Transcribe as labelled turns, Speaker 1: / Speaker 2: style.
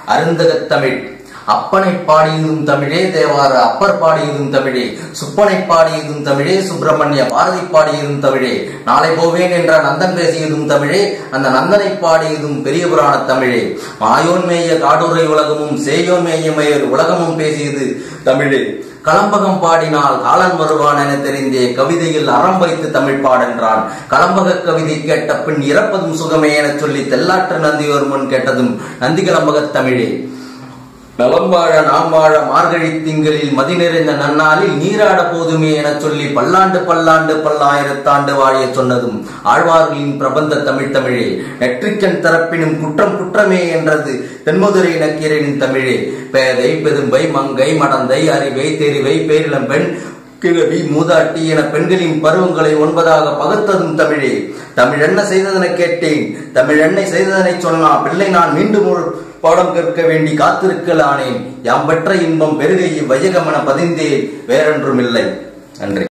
Speaker 1: அருந்தகத் தமிழ் அப்பனை பாடியதும் தமிழே தேவார அப்பர் பாடியதும் தமிழே சுப்பனை பாடியதும் தமிழே சுப்பிரமணிய பாரதி பாடியதும் தமிழே நாளை போவேன் என்ற நந்தன் பேசியதும் தமிழே அந்த நந்தனை பாடியதும் பெரிய புராண தமிழே மாயோன் மேய காடுரை உலகமும் சேயோன் மேய மேயர் உலகமும் பேசியது தமிழே கலம்பகம் பாடினால் காலன் வருவான் என தெரிந்தே கவிதையில் அறம் வைத்து தமிழ் பாடென்றான் கலம்பக கவிதை கேட்ட பின் இறப்பதும் சுகமே எனச் சொல்லி தெல்லாற்று நந்தியோர் முன் கேட்டதும் நந்தி கலம்பகத் தமிழே நலம் வாழ நாம் வாழ மார்கழி திங்களில் மதி நிறைந்த நன்னாளில் நீராட போதுமே எனச் சொல்லி பல்லாண்டு பல்லாண்டு பல்லாயிரத்தாண்டு வாழிய சொன்னதும் ஆழ்வார்களின் பிரபந்த தமிழ் தமிழே நெற்றிக்கண் தரப்பினும் குற்றம் குற்றமே என்றது தென்மதுரை நக்கீரனின் தமிழே பேதை பெதும்பை மங்கை மடந்தை அறிவை தெரிவை பேரிளம்பெண் கிழவி மூதாட்டி என பெண்களின் பருவங்களை ஒன்பதாக பகுத்ததும் தமிழே தமிழ் என்ன செய்ததென கேட்டேன் தமிழ் என்னை செய்ததனை சொன்னா பிள்ளை நான் மீண்டும் ஒரு பாடம் கற்க வேண்டி காத்திருக்கலானேன் யாம் பெற்ற இன்பம் பெருகை இவ்வையகமென பதிந்தேன் வேறொன்றுமில்லை நன்றி